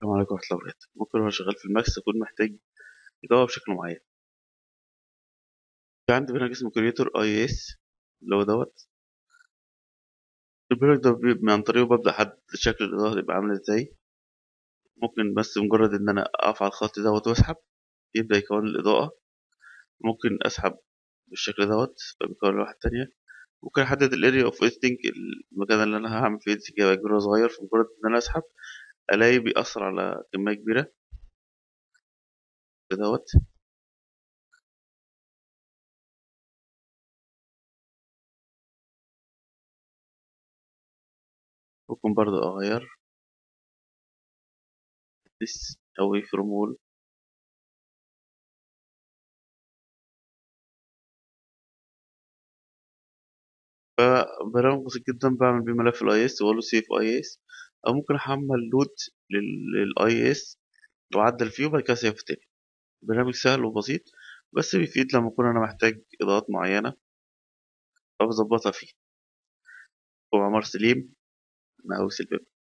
السلام عليكم ورحمة الله وبركاته ممكن وأنا شغال في الماكس أكون محتاج إضاءة بشكل معين في عندي برنامج اسمه كريتور أي إس اللي هو دوت البرنامج ده بي- عن طريقه ببدأ أحدد شكل الإضاءة يبقى عامل إزاي ممكن بس مجرد إن أنا أقف على الخط دوت وأسحب يبدأ يكون الإضاءة ممكن أسحب بالشكل دوت فبيكون واحد تانية ممكن أحدد الأريا أوف إيديتنج المكان اللي أنا هعمل فيه إيديتنج يبقى كبير ولا صغير فمجرد إن أنا أسحب ألاقي بيأثر على كمية كبيرة دوت ممكن برضه أغير this away from all فبرنامج بسيط جدا بعمل بيه ملف الاي اس واقول له سيف اي اس او ممكن احمل لود للاي اس واعدل فيه وبعد كده سيف تاني برنامج سهل وبسيط بس بيفيد لما اكون انا محتاج اضاءات معينه فبظبطها فيه وعمر سليم مع هوس البيب